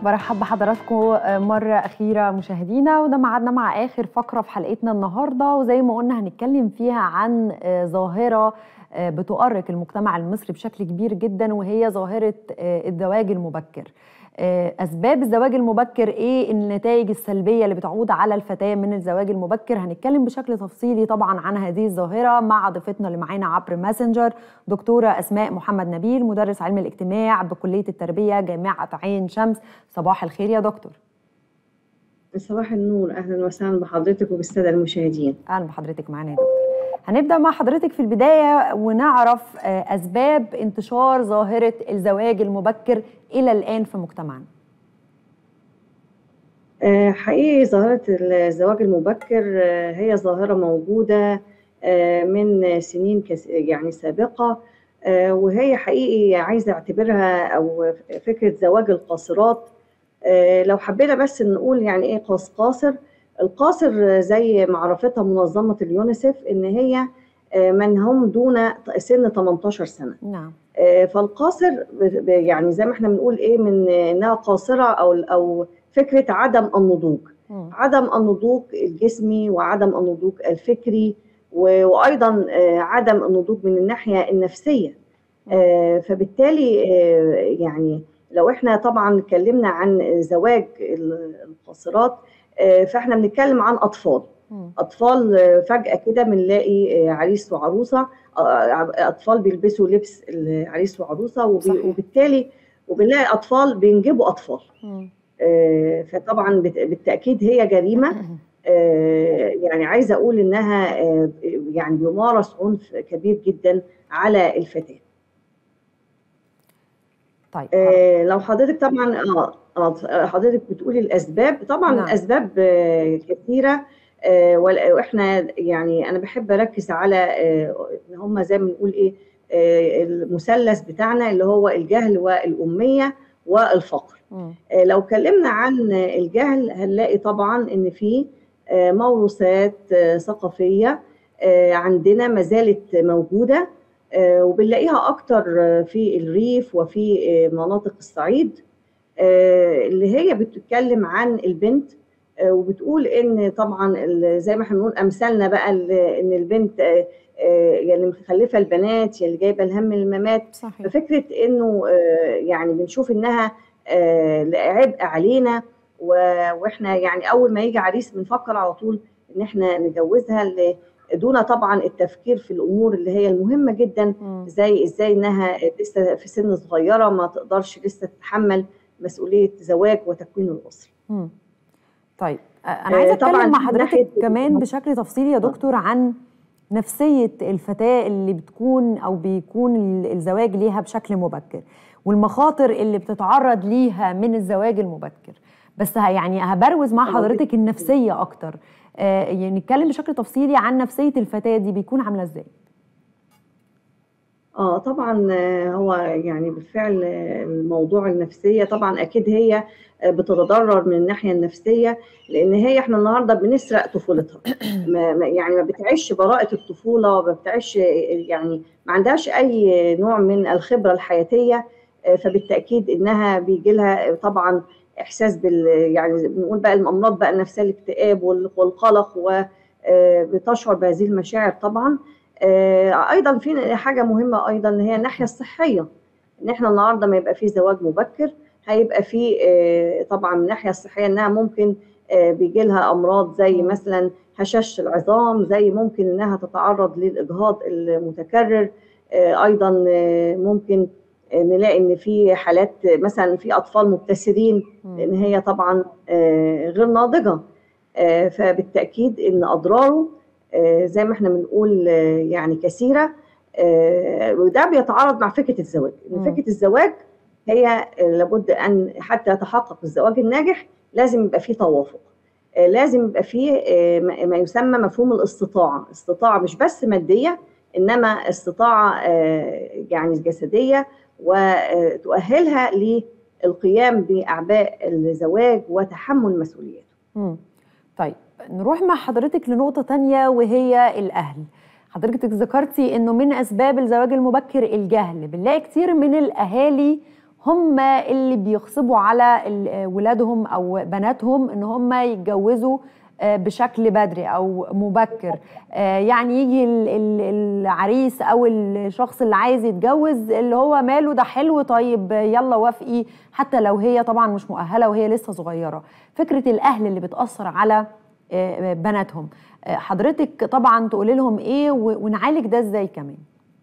برحب بحضراتكم مرة أخيرة مشاهدينا وده معادنا مع آخر فقرة في حلقتنا النهاردة وزي ما قلنا هنتكلم فيها عن ظاهرة بتؤرق المجتمع المصري بشكل كبير جدا وهي ظاهرة الزواج المبكر اسباب الزواج المبكر ايه النتائج السلبيه اللي بتعود على الفتاه من الزواج المبكر هنتكلم بشكل تفصيلي طبعا عن هذه الظاهره مع ضيفتنا اللي معانا عبر ماسنجر دكتوره اسماء محمد نبيل مدرس علم الاجتماع بكليه التربيه جامعه عين شمس صباح الخير يا دكتور صباح النور اهلا وسهلا بحضرتك وبالساده المشاهدين اهلا بحضرتك معانا يا دكتور هنبدا مع حضرتك في البدايه ونعرف اسباب انتشار ظاهره الزواج المبكر الى الان في مجتمعنا حقيقي ظاهره الزواج المبكر هي ظاهره موجوده من سنين يعني سابقه وهي حقيقي عايزه اعتبرها او فكره زواج القاصرات لو حبينا بس نقول يعني ايه قاص قاصر القاصر زي ما عرفتها منظمه اليونيسف ان هي من هم دون سن 18 سنه نعم فالقاصر يعني زي ما احنا بنقول ايه من انها قاصره او او فكره عدم النضوج م. عدم النضوج الجسمي وعدم النضوج الفكري وايضا عدم النضوج من الناحيه النفسيه م. فبالتالي يعني لو احنا طبعا اتكلمنا عن زواج القاصرات فاحنا بنتكلم عن اطفال اطفال فجاه كده بنلاقي عريس وعروسه اطفال بيلبسوا لبس العريس وعروسه وبالتالي وبنلاقي اطفال بينجبوا اطفال فطبعا بالتاكيد هي جريمه يعني عايزه اقول انها يعني بيمارس عنف كبير جدا على الفتاه طيب لو حضرتك طبعا اه حضرتك بتقولي الاسباب طبعا نعم. الاسباب كثيره واحنا يعني انا بحب اركز على ان هم زي ما بنقول ايه المثلث بتاعنا اللي هو الجهل والاميه والفقر م. لو اتكلمنا عن الجهل هنلاقي طبعا ان في موروثات ثقافيه عندنا ما زالت موجوده وبنلاقيها اكتر في الريف وفي مناطق الصعيد اللي هي بتتكلم عن البنت وبتقول ان طبعا زي ما احنا بنقول امثالنا بقى ان البنت يعني مخلفه البنات اللي جايبه الهم الممات صحيح. ففكره انه يعني بنشوف انها عبء علينا واحنا يعني اول ما يجي عريس بنفكر على طول ان احنا نجوزها دون طبعا التفكير في الامور اللي هي المهمه جدا زي ازاي انها لسه في سن صغيره ما تقدرش لسه تتحمل مسؤوليه زواج وتكوين الاسره. طيب انا عايزه اتكلم مع حضرتك كمان بشكل تفصيلي يا دكتور عن نفسيه الفتاه اللي بتكون او بيكون الزواج ليها بشكل مبكر والمخاطر اللي بتتعرض ليها من الزواج المبكر بس يعني هبروز مع حضرتك النفسيه اكتر آه يعني نتكلم بشكل تفصيلي عن نفسيه الفتاه دي بيكون عامله ازاي اه طبعا هو يعني بالفعل الموضوع النفسيه طبعا اكيد هي بتتضرر من الناحيه النفسيه لان هي احنا النهارده بنسرق طفولتها ما يعني ما بتعيش براءه الطفوله ما بتعيش يعني ما عندهاش اي نوع من الخبره الحياتيه فبالتاكيد انها بيجي لها طبعا احساس بال يعني بنقول بقى الامراض بقى النفسيه الاكتئاب والقلق وبتشعر بهذه المشاعر طبعا ايضا في حاجه مهمه ايضا هي الناحيه الصحيه ان احنا النهارده ما يبقى في زواج مبكر هيبقى في طبعا من الناحيه الصحيه انها ممكن بيجي لها امراض زي مثلا هشاشه العظام زي ممكن انها تتعرض للاجهاض المتكرر ايضا ممكن نلاقي ان في حالات مثلا في اطفال مبتسرين لان هي طبعا غير ناضجه فبالتاكيد ان اضراره زي ما احنا بنقول يعني كثيره وده بيتعارض مع فكره الزواج ان فكره الزواج هي لابد ان حتى يتحقق الزواج الناجح لازم يبقى فيه توافق لازم يبقى فيه ما يسمى مفهوم الاستطاعه استطاعه مش بس ماديه انما استطاعه يعني جسديه وتؤهلها للقيام باعباء الزواج وتحمل مسؤولياته طيب نروح مع حضرتك لنقطة تانية وهي الأهل حضرتك ذكرتي أنه من أسباب الزواج المبكر الجهل بنلاقي كتير من الأهالي هم اللي بيغصبوا على ولادهم او بناتهم ان هم يتجوزوا بشكل بدري او مبكر يعني يجي العريس او الشخص اللي عايز يتجوز اللي هو ماله ده حلو طيب يلا وافقي حتى لو هي طبعا مش مؤهله وهي لسه صغيره فكره الاهل اللي بتاثر على بناتهم حضرتك طبعا تقولي لهم ايه ونعالج ده ازاي كمان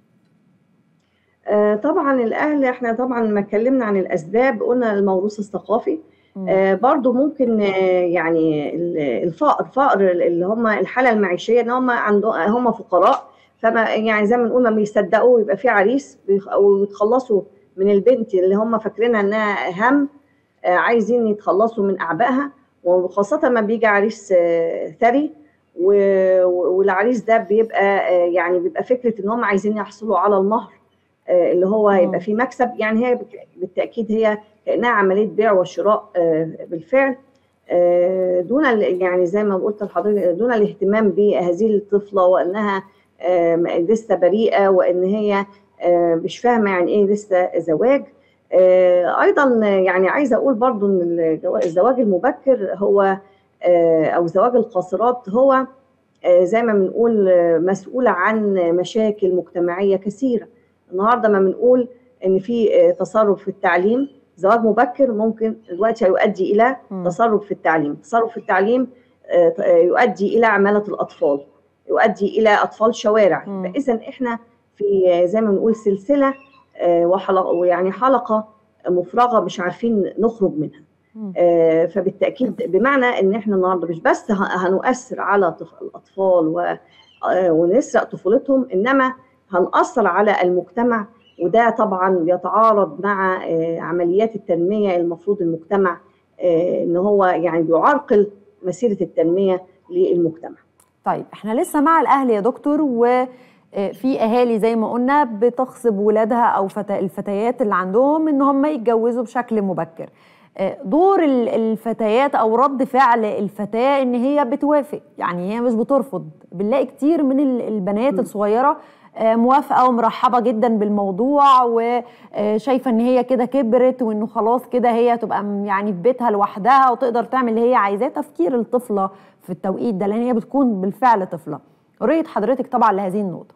طبعا الاهل احنا طبعا لما اتكلمنا عن الاسباب قلنا الموروث الثقافي آه برضو ممكن آه يعني الفقر فقر اللي هم الحاله المعيشيه ان هم عندهم هم فقراء فما يعني زي ما نقول ما بيصدقوا يبقى في عريس او يتخلصوا من البنت اللي هم فاكرينها انها هم آه عايزين يتخلصوا من اعبائها وخاصه ما بيجي عريس ثري والعريس ده بيبقى يعني بيبقى فكره ان هم عايزين يحصلوا على المهر اللي هو هيبقى فيه مكسب يعني هي بالتاكيد هي كانها عمليه بيع وشراء بالفعل دون يعني زي ما قلت لحضرتك دون الاهتمام بهذه الطفله وانها لسه بريئه وان هي مش فاهمه يعني ايه لسه زواج ايضا يعني عايزه اقول برضو ان الزواج المبكر هو او زواج القاصرات هو زي ما بنقول مسؤوله عن مشاكل مجتمعيه كثيره النهارده ما بنقول ان في تصرف في التعليم زواج مبكر ممكن دلوقتي يؤدي الى تصرف في التعليم تصرف في التعليم يؤدي الى عماله الاطفال يؤدي الى اطفال شوارع فاذا احنا في زي ما بنقول سلسله وحلقه ويعني حلقه مفرغه مش عارفين نخرج منها فبالتاكيد بمعنى ان احنا النهارده مش بس هنؤثر على الاطفال ونسرق طفولتهم انما هنأثر على المجتمع وده طبعا بيتعارض مع عمليات التنميه المفروض المجتمع ان هو يعني بيعرقل مسيره التنميه للمجتمع. طيب احنا لسه مع الاهل يا دكتور وفي اهالي زي ما قلنا بتغصب ولادها او الفتيات اللي عندهم ان هم يتجوزوا بشكل مبكر. دور الفتيات او رد فعل الفتاه ان هي بتوافق يعني هي مش بترفض بنلاقي كتير من البنات الصغيره موافقه ومرحبه جدا بالموضوع وشايفه ان هي كده كبرت وانه خلاص كده هي تبقى يعني في بيتها لوحدها وتقدر تعمل اللي هي عايزاه تفكير الطفله في التوقيت ده لان هي بتكون بالفعل طفله رؤيه حضرتك طبعا لهذه النقطه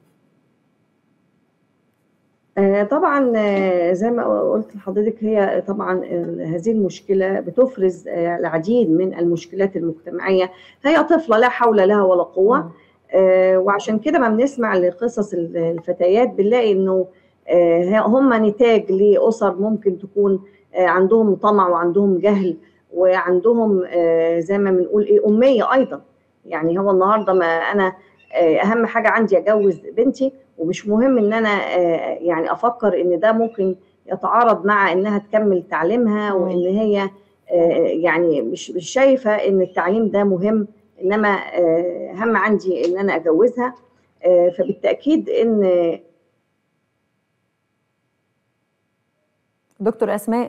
طبعا زي ما قلت لحضرتك هي طبعا هذه المشكله بتفرز العديد من المشكلات المجتمعيه هي طفله لا حول لها ولا قوه وعشان كده ما بنسمع لقصص الفتيات بنلاقي انه هم نتاج لاسر ممكن تكون عندهم طمع وعندهم جهل وعندهم زي ما بنقول ايه اميه ايضا يعني هو النهارده ما انا اهم حاجه عندي اجوز بنتي ومش مهم ان انا يعني افكر ان ده ممكن يتعارض مع انها تكمل تعليمها وان هي يعني مش مش شايفه ان التعليم ده مهم انما اهم عندي ان انا اجوزها فبالتاكيد ان دكتور اسماء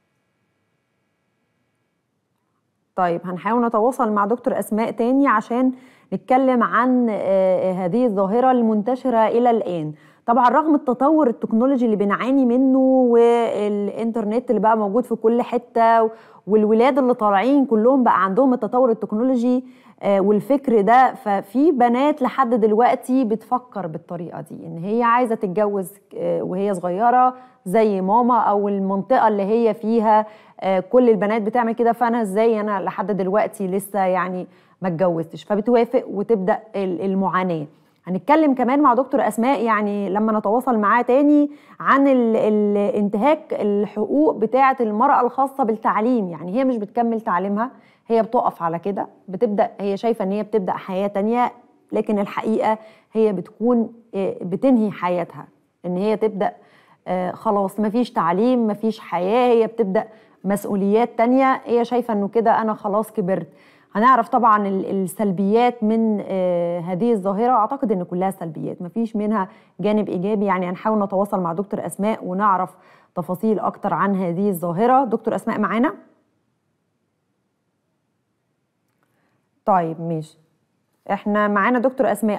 طيب هنحاول نتواصل مع دكتور اسماء تاني عشان نتكلم عن هذه الظاهره المنتشره الى الان طبعا رغم التطور التكنولوجي اللي بنعاني منه والانترنت اللي بقى موجود في كل حته والولاد اللي طالعين كلهم بقى عندهم التطور التكنولوجي والفكر ده ففي بنات لحد دلوقتي بتفكر بالطريقه دي ان هي عايزه تتجوز وهي صغيره زي ماما او المنطقه اللي هي فيها كل البنات بتعمل كده فانا ازاي انا لحد دلوقتي لسه يعني ما اتجوزتش فبتوافق وتبدا المعاناه هنتكلم كمان مع دكتور اسماء يعني لما نتواصل معاه تاني عن ال ال انتهاك الحقوق بتاعه المراه الخاصه بالتعليم يعني هي مش بتكمل تعليمها هي بتقف على كده بتبدا هي شايفه ان هي بتبدا حياه تانية لكن الحقيقه هي بتكون بتنهي حياتها ان هي تبدا خلاص مفيش تعليم مفيش حياه هي بتبدا مسؤوليات تانية هي شايفه انه كده انا خلاص كبرت هنعرف طبعا السلبيات من هذه الظاهره اعتقد ان كلها سلبيات مفيش منها جانب ايجابي يعني هنحاول نتواصل مع دكتور اسماء ونعرف تفاصيل اكتر عن هذه الظاهره دكتور اسماء معانا طيب ماشي احنا معانا دكتور اسماء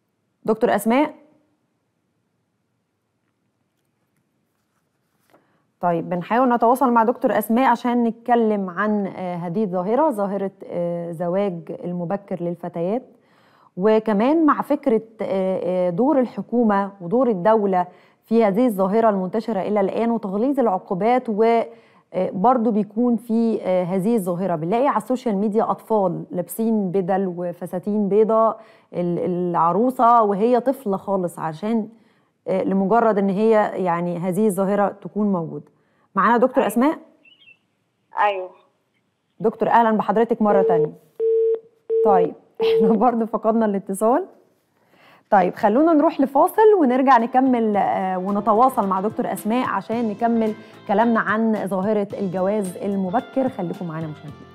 دكتور اسماء طيب بنحاول نتواصل مع دكتور اسماء عشان نتكلم عن هذه الظاهره ظاهره زواج المبكر للفتيات وكمان مع فكره دور الحكومه ودور الدوله في هذه الظاهره المنتشره الى الان وتغليظ العقوبات وبرضه بيكون في هذه الظاهره بنلاقي على السوشيال ميديا اطفال لابسين بدل وفساتين بيضاء العروسه وهي طفله خالص عشان لمجرد ان هي يعني هذه الظاهره تكون موجوده معانا دكتور أيوة. اسماء ايوه دكتور اهلا بحضرتك مره تانية طيب احنا برضه فقدنا الاتصال طيب خلونا نروح لفاصل ونرجع نكمل ونتواصل مع دكتور اسماء عشان نكمل كلامنا عن ظاهره الجواز المبكر خليكم معانا مشاهدين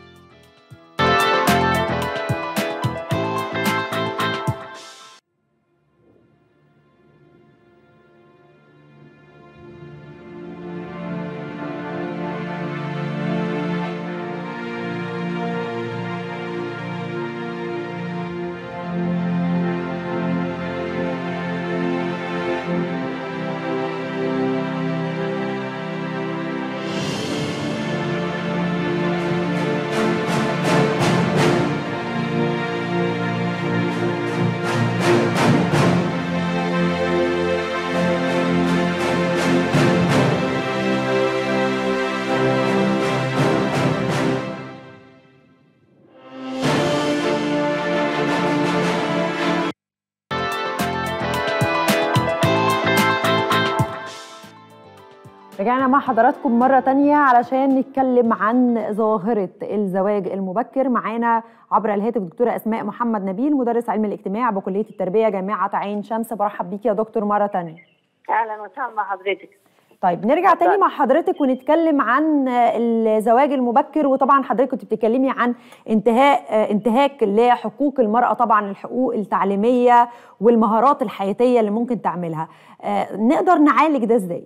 رجعنا مع حضراتكم مرة تانية علشان نتكلم عن ظاهرة الزواج المبكر معانا عبر الهاتف دكتورة أسماء محمد نبيل مدرس علم الاجتماع بكلية التربية جامعة عين شمس برحب بيكي يا دكتور مرة تانية أهلا وسهلا مع حضرتك طيب نرجع تاني مع حضرتك ونتكلم عن الزواج المبكر وطبعا حضرتك كنت بتتكلمي عن انتهاء انتهاك لحقوق المرأة طبعا الحقوق التعليمية والمهارات الحياتية اللي ممكن تعملها نقدر نعالج ده ازاي؟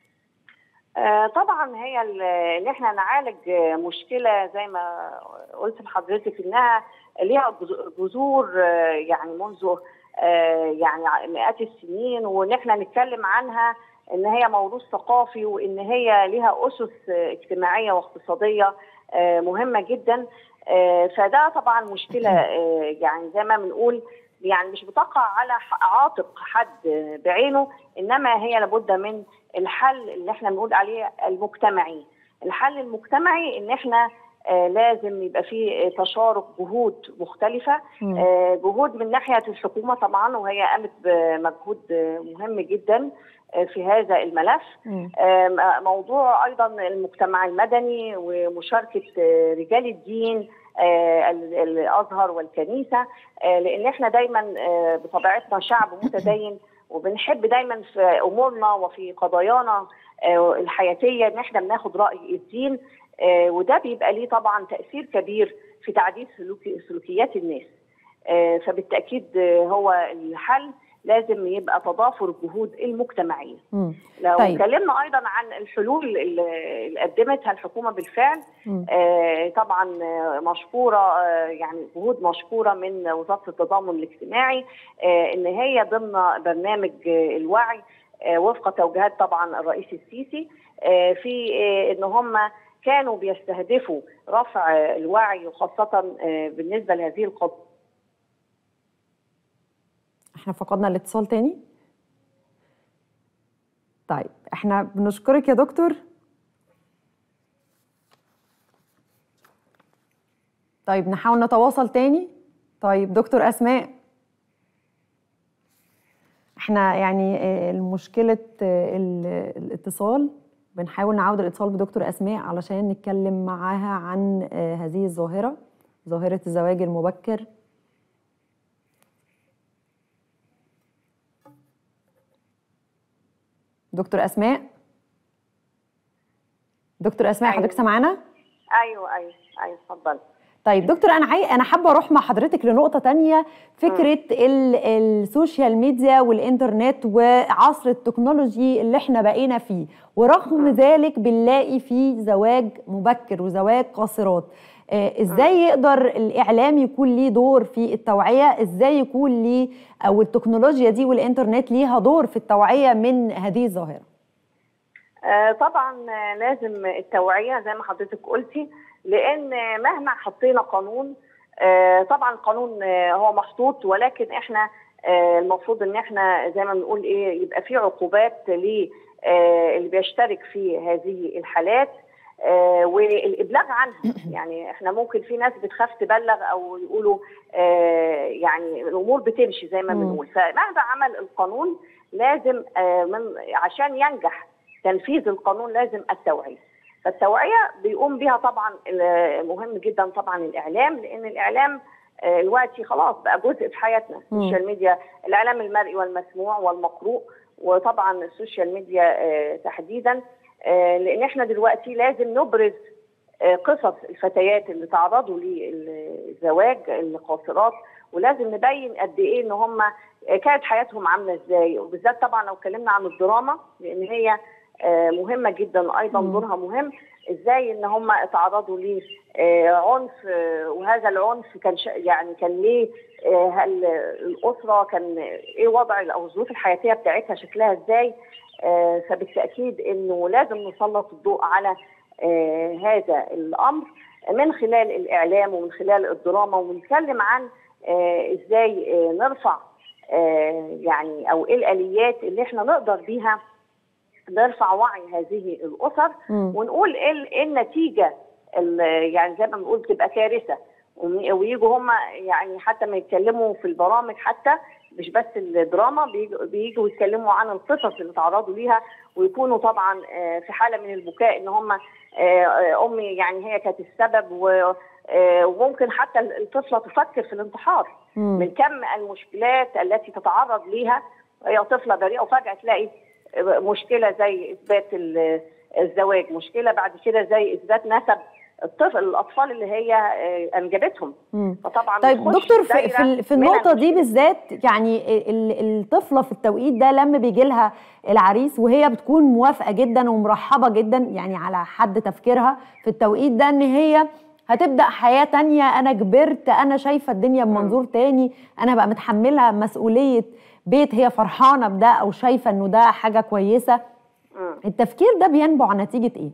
طبعا هي ان احنا نعالج مشكله زي ما قلت لحضرتك انها ليها جذور يعني منذ يعني مئات السنين وان احنا نتكلم عنها ان هي موروث ثقافي وان هي ليها اسس اجتماعيه واقتصاديه مهمه جدا فده طبعا مشكله يعني زي ما بنقول يعني مش بتقع على عاتق حد بعينه انما هي لابد من الحل اللي احنا بنقول عليه المجتمعي الحل المجتمعي ان احنا آه لازم يبقى في تشارك جهود مختلفة آه جهود من ناحية الحكومة طبعا وهي قامت بمجهود مهم جدا آه في هذا الملف موضوع أيضا المجتمع المدني ومشاركة رجال الدين الازهر والكنيسه لان احنا دايما بطبيعتنا شعب متدين وبنحب دايما في امورنا وفي قضايانا الحياتيه ان احنا بناخد راي الدين وده بيبقى ليه طبعا تاثير كبير في تعديل سلوكيات الناس فبالتاكيد هو الحل لازم يبقى تضافر الجهود المجتمعيه. مم. لو طيب. اتكلمنا ايضا عن الحلول اللي قدمتها الحكومه بالفعل آه طبعا مشكوره آه يعني جهود مشكوره من وزاره التضامن الاجتماعي آه ان هي ضمن برنامج آه الوعي آه وفق توجيهات طبعا الرئيس السيسي آه في آه ان هم كانوا بيستهدفوا رفع الوعي وخاصه آه بالنسبه لهذه القضيه احنا فقدنا الاتصال تاني طيب احنا بنشكرك يا دكتور طيب نحاول نتواصل تاني طيب دكتور اسماء احنا يعني المشكلة الاتصال بنحاول نعود الاتصال بدكتور اسماء علشان نتكلم معاها عن هذه الظاهرة ظاهرة الزواج المبكر دكتور اسماء دكتور اسماء أيوة. حضرتك سامعانا ايوه ايوه ايوه اتفضلي طيب دكتور انا عاي... انا حابه اروح مع حضرتك لنقطه تانية فكره ال... السوشيال ميديا والانترنت وعصر التكنولوجي اللي احنا بقينا فيه ورغم ذلك بنلاقي فيه زواج مبكر وزواج قاصرات آه ازاي يقدر الاعلام يكون ليه دور في التوعيه ازاي يكون ليه او التكنولوجيا دي والانترنت ليها دور في التوعيه من هذه الظاهره آه، طبعا آه، لازم التوعيه زي ما حضرتك قلتي لان مهما حطينا قانون آه، طبعا القانون آه، هو محطوط ولكن احنا آه، المفروض ان احنا زي ما بنقول ايه يبقى في عقوبات للي بيشترك في هذه الحالات آه، والابلاغ عنها يعني احنا ممكن في ناس بتخاف تبلغ او يقولوا آه، يعني الامور بتمشي زي ما مم. بنقول فمهما عمل القانون لازم آه، من عشان ينجح تنفيذ القانون لازم التوعيه فالتوعيه بيقوم بها طبعا ال- مهم جدا طبعا الاعلام لان الاعلام آه، دلوقتي خلاص بقى جزء في حياتنا السوشيال ميديا الاعلام المرئي والمسموع والمقروء وطبعا السوشيال ميديا آه، تحديدا آه، لان احنا دلوقتي لازم نبرز آه، قصص الفتيات اللي تعرضوا للزواج القاصرات ولازم نبين قد ايه ان هم آه، كانت حياتهم عامله ازاي وبالذات طبعا لو اتكلمنا عن الدراما لان هي آه، مهمه جدا ايضا مم. دورها مهم ازاي ان هم اتعرضوا لعنف وهذا العنف كان ش- يعني كان ليه آه، هل الاسره كان ايه وضع او الظروف الحياتيه بتاعتها شكلها ازاي آه، فبالتاكيد انه لازم نسلط الضوء على آه، هذا الامر من خلال الاعلام ومن خلال الدراما ونتكلم عن آه، ازاي آه، نرفع آه، يعني او ايه الاليات اللي احنا نقدر بيها نرفع وعي هذه الاسر مم. ونقول ايه ال- إيه النتيجه ال- يعني زي ما بنقول بتبقى كارثه وم- ويجوا هم يعني حتى ما يتكلموا في البرامج حتى مش بس الدراما بيجوا- بيجوا يتكلموا عن القصص اللي تعرضوا ليها ويكونوا طبعا آه، في حاله من البكاء ان هم آه، آه، امي يعني هي كانت السبب و- آه، وممكن حتى الطفله تفكر في الانتحار مم. من كم المشكلات التي تتعرض ليها هي طفله بريئه وفجاه تلاقي مشكله زي اثبات ال- الزواج مشكله بعد كده زي اثبات نسب الطفل الاطفال اللي هي آه، انجبتهم مم. فطبعا طيب بتخش دكتور في, دايرة في, ال- في من النقطة دي المشكلة. بالذات يعني ال- الطفلة في التوقيت ده لما بيجي لها العريس وهي بتكون موافقة جدا ومرحبة جدا يعني على حد تفكيرها في التوقيت ده ان هي هتبدأ حياة تانية أنا كبرت أنا شايفة الدنيا بمنظور تاني أنا بقى متحملة مسؤولية بيت هي فرحانة بده أو شايفة إنه ده حاجة كويسة مم. التفكير ده بينبع نتيجة إيه؟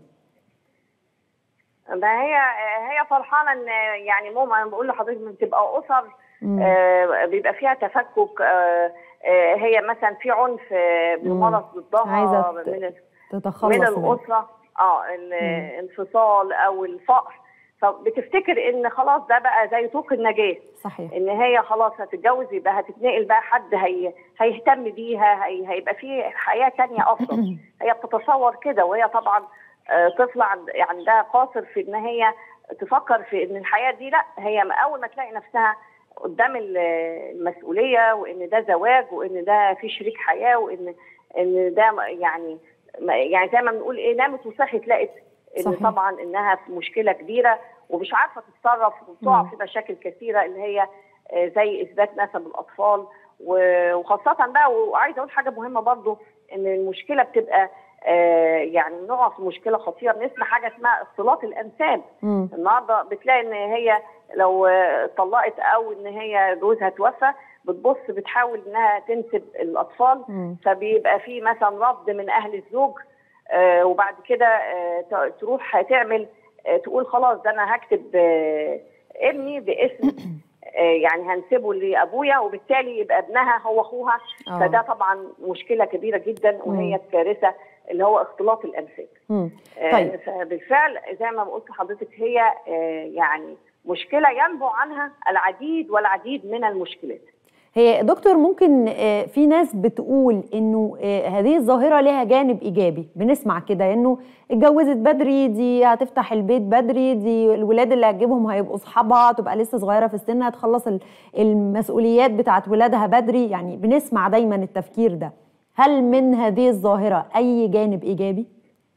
ما هي هي فرحانه ان يعني ماما انا بقول لحضرتك بتبقى اسر مم. آه، بيبقى فيها تفكك آه، آه، هي مثلا في عنف آه، بيمارس ضدها عايزة ت- من ال- تتخلص من منه. الاسره اه الانفصال او الفقر فبتفتكر ان خلاص ده بقى زي طوق النجاه صحيح ان هي خلاص هتتجوز يبقى هتتنقل بقى حد هي هيهتم بيها هي هيبقى في حياه تانية افضل هي بتتصور كده وهي طبعا آه، طفله عند- عندها قاصر في ان هي تفكر في ان الحياه دي لا هي اول ما تلاقي نفسها قدام ال- المسؤوليه وان ده زواج وان ده في شريك حياه وان ان ده يعني ما- يعني زي ما بنقول ايه نامت وصحت لقت ان صحيح. طبعا انها في مشكله كبيره ومش عارفه تتصرف وبتقع مم. في مشاكل كثيره اللي هي آه، زي اثبات نسب الاطفال و- وخاصه بقى وعايزه اقول حاجه مهمه برضو ان المشكله بتبقى آه، يعني نقع في مشكله خطيره بنسمع حاجه اسمها اختلاط الانساب مم. النهارده بتلاقي ان هي لو آه، اتطلقت او ان هي جوزها توفى بتبص بتحاول انها تنسب الاطفال مم. فبيبقى في مثلا رفض من اهل الزوج آه، وبعد كده آه، ت- تروح تعمل آه، تقول خلاص ده انا هكتب آه، ابني باسم آه، يعني هنسبه لابويا وبالتالي يبقى ابنها هو اخوها آه. فده طبعا مشكله كبيره جدا وهي مم. الكارثه اللي هو اختلاط الانساب مم. آه، طيب. فبالفعل زي ما قلت لحضرتك هي آه، يعني مشكله ينبع عنها العديد والعديد من المشكلات هي دكتور ممكن آه، في ناس بتقول انه آه، هذه الظاهره لها جانب ايجابي بنسمع كده انه اتجوزت بدري دي هتفتح البيت بدري دي الولاد اللي هتجيبهم هيبقوا اصحابها تبقى لسه صغيره في السن هتخلص ال- المسؤوليات بتاعت ولادها بدري يعني بنسمع دايما التفكير ده هل من هذه الظاهره اي جانب ايجابي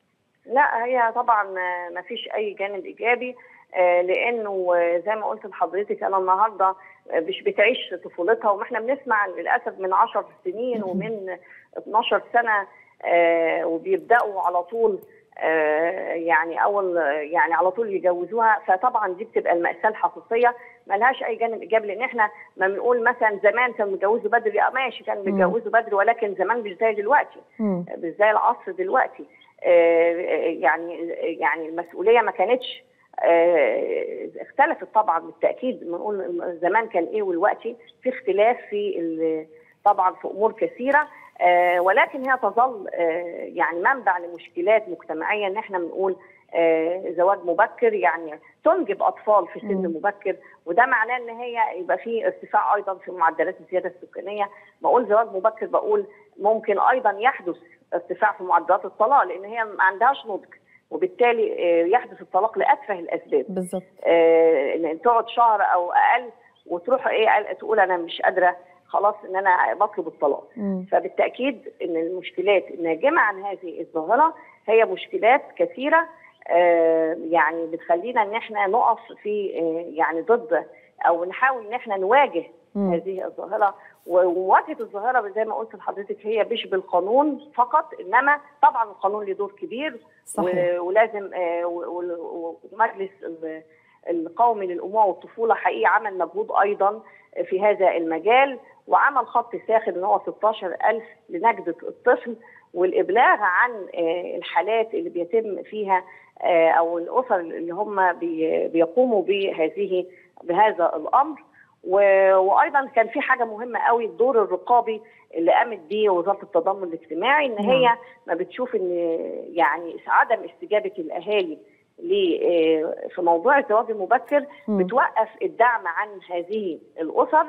لا هي طبعا ما فيش اي جانب ايجابي آه، لانه آه، زي ما قلت لحضرتك انا النهارده آه، مش بتعيش طفولتها وما احنا بنسمع للاسف من 10 سنين ومن 12 سنه آه، وبيبداوا على طول آه، يعني اول يعني على طول يجوزوها فطبعا دي بتبقى الماساه الحقيقيه ملهاش اي جانب ايجابي لان احنا ما بنقول مثلا زمان كانوا بيتجوزوا بدري اه ماشي كانوا مم. بيتجوزوا بدري ولكن زمان مش زي دلوقتي مم. مش زي العصر دلوقتي يعني يعني المسؤوليه ما كانتش اختلفت طبعا بالتاكيد بنقول زمان كان ايه والوقتي في اختلاف في طبعا في امور كثيره ولكن هي تظل يعني منبع لمشكلات مجتمعيه ان احنا بنقول زواج مبكر يعني تنجب اطفال في سن مبكر وده معناه ان هي يبقى في ارتفاع ايضا في معدلات الزياده السكانيه بقول زواج مبكر بقول ممكن ايضا يحدث ارتفاع في معدلات الطلاق لان هي ما عندهاش نضج وبالتالي يحدث الطلاق لاتفه الاسباب بالظبط آه تقعد شهر او اقل وتروح ايه تقول انا مش قادره خلاص ان انا بطلب الطلاق مم. فبالتاكيد ان المشكلات الناجمه عن هذه الظاهره هي مشكلات كثيره آه يعني بتخلينا ان احنا نقف في آه يعني ضد او نحاول ان احنا نواجه مم. هذه الظاهره ومواجهه الظاهره زي ما قلت لحضرتك هي مش بالقانون فقط انما طبعا القانون له دور كبير صحيح. ولازم آه ومجلس القومي للامومه والطفوله حقيقي عمل مجهود ايضا في هذا المجال وعمل خط ساخن ان هو 16000 لنجده الطفل والابلاغ عن الحالات اللي بيتم فيها او الاسر اللي هم بيقوموا بهذه بهذا الامر وايضا كان في حاجه مهمه قوي الدور الرقابي اللي قامت بيه وزاره التضامن الاجتماعي ان هي ما بتشوف ان يعني عدم استجابه الاهالي في موضوع الزواج المبكر بتوقف الدعم عن هذه الاسر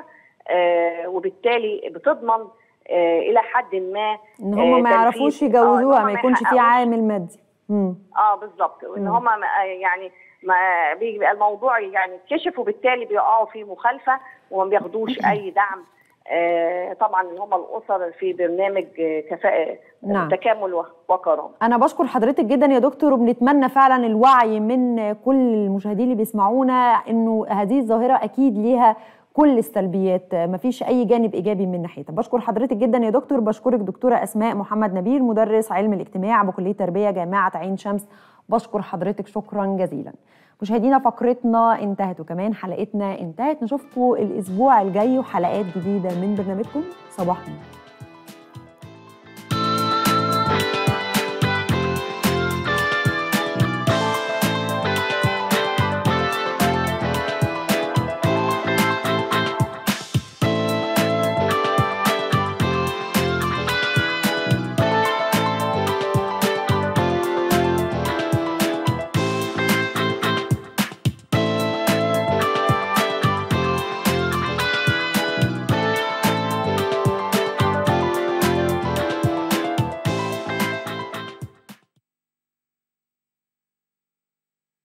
وبالتالي بتضمن الى حد ما ان هم ما يعرفوش يجوزوها ما يكونش في عامل مادي اه بالظبط وان هم يعني ما بيبقى الموضوع يعني اتكشف وبالتالي بيقعوا في مخالفه وما بياخدوش اي دعم آه طبعا اللي هم الاسر في برنامج كفاءه نعم. تكامل وكرامه. انا بشكر حضرتك جدا يا دكتور وبنتمنى فعلا الوعي من كل المشاهدين اللي بيسمعونا انه هذه الظاهره اكيد ليها كل السلبيات مفيش اي جانب ايجابي من ناحيتها بشكر حضرتك جدا يا دكتور بشكرك دكتوره اسماء محمد نبيل مدرس علم الاجتماع بكليه تربيه جامعه عين شمس بشكر حضرتك شكرا جزيلا مشاهدينا فقرتنا انتهت وكمان حلقتنا انتهت نشوفكم الاسبوع الجاي وحلقات جديده من برنامجكم صباح النور